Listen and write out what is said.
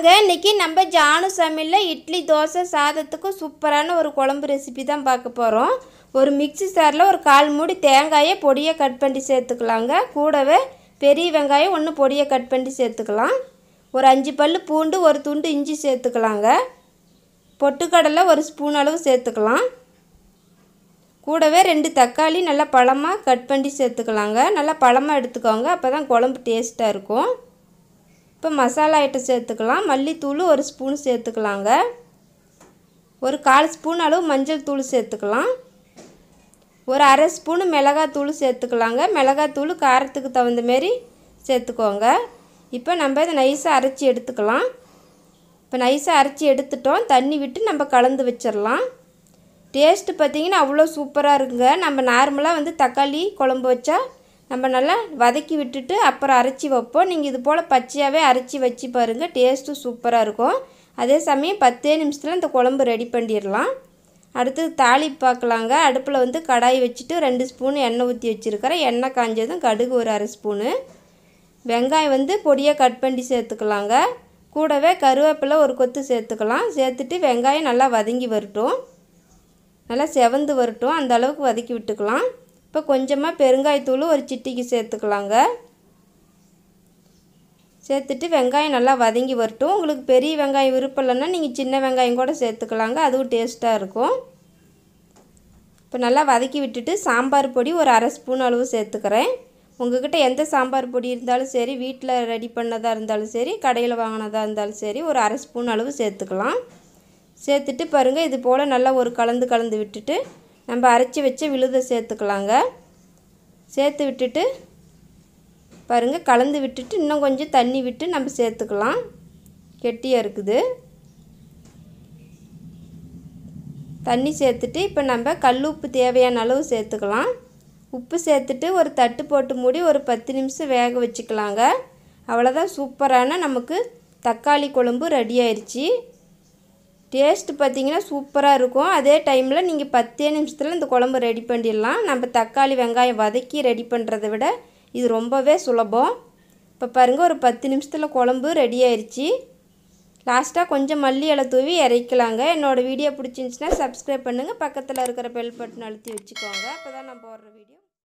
வாங்க இன்னைக்கு நம்ம ஜானு சமையலில் இட்லி தோசை சாதத்துக்கு சூப்பரான ஒரு குழம்பு ரெசிபி தான் பார்க்க போகிறோம் ஒரு மிக்ஸி சாரில் ஒரு கால் மூடி தேங்காயை பொடியை கட் பண்ணி சேர்த்துக்கலாங்க கூடவே பெரிய வெங்காயம் ஒன்று பொடியை கட் பண்ணி சேர்த்துக்கலாம் ஒரு அஞ்சு பல் பூண்டு ஒரு துண்டு இஞ்சி சேர்த்துக்கலாங்க பொட்டுக்கடலை ஒரு ஸ்பூன் அளவு சேர்த்துக்கலாம் கூடவே ரெண்டு தக்காளி நல்லா பழமாக கட் பண்ணி சேர்த்துக்கலாங்க நல்லா பழமாக எடுத்துக்கோங்க அப்போ தான் குழம்பு டேஸ்ட்டாக இருக்கும் இப்போ மசாலா ஐட்டம் சேர்த்துக்கலாம் மல்லித்தூள் ஒரு ஸ்பூன் சேர்த்துக்கலாங்க ஒரு கால் ஸ்பூன் அளவு மஞ்சள் தூள் சேர்த்துக்கலாம் ஒரு அரை ஸ்பூனு மிளகாத்தூள் சேர்த்துக்கலாங்க மிளகாத்தூள் காரத்துக்கு தகுந்த மாரி சேர்த்துக்கோங்க இப்போ நம்ம இதை நைஸாக அரைச்சி எடுத்துக்கலாம் இப்போ நைஸாக அரைச்சி எடுத்துட்டோம் தண்ணி விட்டு நம்ம கலந்து வச்சிடலாம் டேஸ்ட்டு பார்த்திங்கன்னா அவ்வளோ சூப்பராக இருக்குங்க நம்ம நார்மலாக வந்து தக்காளி குழம்பு வச்சா நம்ம நல்லா வதக்கி விட்டுட்டு அப்புறம் அரைச்சி வைப்போம் நீங்கள் இது போல் பச்சையாகவே அரைச்சி வச்சு பாருங்கள் டேஸ்ட்டும் சூப்பராக இருக்கும் அதே சமயம் பத்தே நிமிஷத்தில் இந்த குழம்பு ரெடி பண்ணிடலாம் அடுத்தது தாளிப்பு பார்க்கலாங்க அடுப்பில் வந்து கடாய் வச்சுட்டு ரெண்டு ஸ்பூன் எண்ணெய் ஊற்றி வச்சுருக்கிறேன் எண்ணெய் காஞ்சதும் கடுகு ஒரு அரை ஸ்பூனு வெங்காயம் வந்து பொடியாக கட் பண்ணி சேர்த்துக்கலாங்க கூடவே கருவேப்பிலை ஒரு கொத்து சேர்த்துக்கலாம் சேர்த்துட்டு வெங்காயம் நல்லா வதங்கி வரட்டும் நல்லா செவந்து வரட்டும் அந்த அளவுக்கு வதக்கி விட்டுக்கலாம் இப்போ கொஞ்சமாக பெருங்காயத்தூள் ஒரு சிட்டிக்கு சேர்த்துக்கலாங்க சேர்த்துட்டு வெங்காயம் நல்லா வதங்கி வரட்டும் உங்களுக்கு பெரிய வெங்காயம் விருப்பம் இல்லைன்னா நீங்கள் சின்ன வெங்காயம் கூட சேர்த்துக்கலாங்க அதுவும் டேஸ்ட்டாக இருக்கும் இப்போ நல்லா வதக்கி விட்டுட்டு சாம்பார் பொடி ஒரு அரை ஸ்பூன் அளவு சேர்த்துக்கிறேன் உங்கள்கிட்ட எந்த சாம்பார் பொடி இருந்தாலும் சரி வீட்டில் ரெடி பண்ணதாக இருந்தாலும் சரி கடையில் வாங்கினதாக இருந்தாலும் சரி ஒரு அரை ஸ்பூன் அளவு சேர்த்துக்கலாம் சேர்த்துட்டு பாருங்கள் இது போல் நல்லா ஒரு கலந்து கலந்து விட்டுட்டு நம்ம அரைச்சி வச்ச விழுதை சேர்த்துக்கலாங்க சேர்த்து விட்டுட்டு பாருங்கள் கலந்து விட்டுட்டு இன்னும் கொஞ்சம் தண்ணி விட்டு நம்ம சேர்த்துக்கலாம் கெட்டியாக இருக்குது தண்ணி சேர்த்துட்டு இப்போ நம்ம கல் உப்பு தேவையான அளவு சேர்த்துக்கலாம் உப்பு சேர்த்துட்டு ஒரு தட்டு போட்டு மூடி ஒரு பத்து நிமிஷம் வேக வச்சுக்கலாங்க அவ்வளோதான் சூப்பரான நமக்கு தக்காளி குழம்பு ரெடி ஆயிடுச்சு டேஸ்ட்டு பார்த்திங்கன்னா சூப்பராக இருக்கும் அதே டைமில் நீங்கள் பத்தே நிமிஷத்தில் இந்த குழம்பு ரெடி பண்ணிடலாம் நம்ம தக்காளி வெங்காயம் வதக்கி ரெடி பண்ணுறதை விட இது ரொம்பவே சுலபம் இப்போ பாருங்கள் ஒரு பத்து நிமிஷத்தில் குழம்பு ரெடி ஆயிடுச்சு லாஸ்ட்டாக கொஞ்சம் மல்லி இலை தூவி இறக்கலாங்க என்னோடய வீடியோ பிடிச்சிருந்துச்சின்னா சப்ஸ்கிரைப் பண்ணுங்கள் பக்கத்தில் இருக்கிற பெல் பட்டன் அழுத்தி வச்சுக்கோங்க அப்போ தான் நான் போடுற வீடியோ